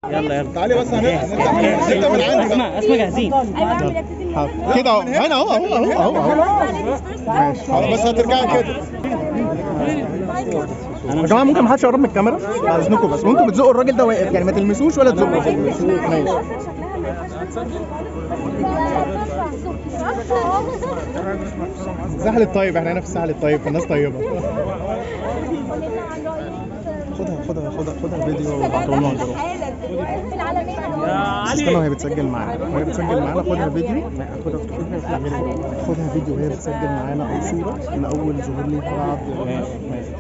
يلا يلا تعالي بس هنفتح هنفتح من عندي اسمع اسمع جاهزين كده اهو هنا اهو اهو اهو اهو اهو ماشي خلاص بس هترجعي كده يا جماعه ممكن محدش يقرب من الكاميرا بعد اذنكم بس ممكن بتزقوا الراجل ده واقف يعني ما تلمسوش ولا تزقوا ماشي الساحل الطيب احنا هنا في الساحل الطيب فالناس طيبه خدها خدها خدها خدها فيديو وابعته لنا ونجرب استنى وهي بتسجل معانا وهي بتسجل معانا خدها فيديو خدها خدها فيديو وهي بتسجل معانا او صوره من اول ظهور ليها بعد ماشي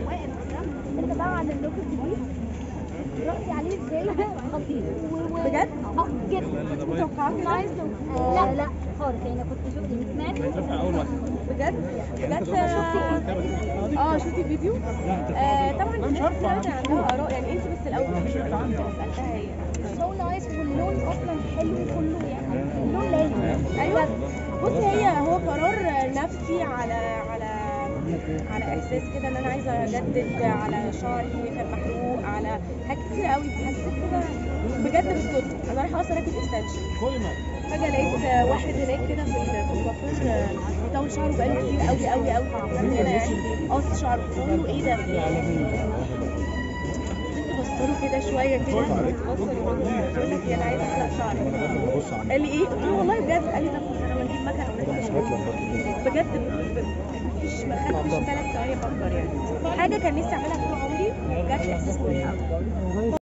رأسي عليه ازاي خطير بجد؟ اه جدا متوقعاتي نايس لا لا خالص يعني كنت شفت سمعت بجد بجد اه شفتي الفيديو آه طبعا الناس كلها عندها اراء يعني انت بس الاول مش سالتها هي سو نايس واللون اصلا حلو كله يعني اللون لازم ايوه بصي هي هو قرار نفسي على على على احساس كده ان انا عايزه اجدد على شعري كان محروق على حاجات كتير قوي حسيت كده بجد بالصدفه انا رايحه اصلا اكل اكستنشن فجاه لقيت واحد هناك كده في في الكوافير بيطول شعره بقاله كتير قوي قوي قوي هنا يعني قص شعره بقول له ايه ده؟ بص له كده شويه كده بص له بقول لك انا عايزه احلق شعري قال لي ايه؟ قلت له والله بجد قال لي طب انا بجيب مكنه بجد مفيش ما خدتش ثلاث ثواني افكر يعني حاجه كان نفسي اعملها طول عمري وجات لي احساس مريح قوي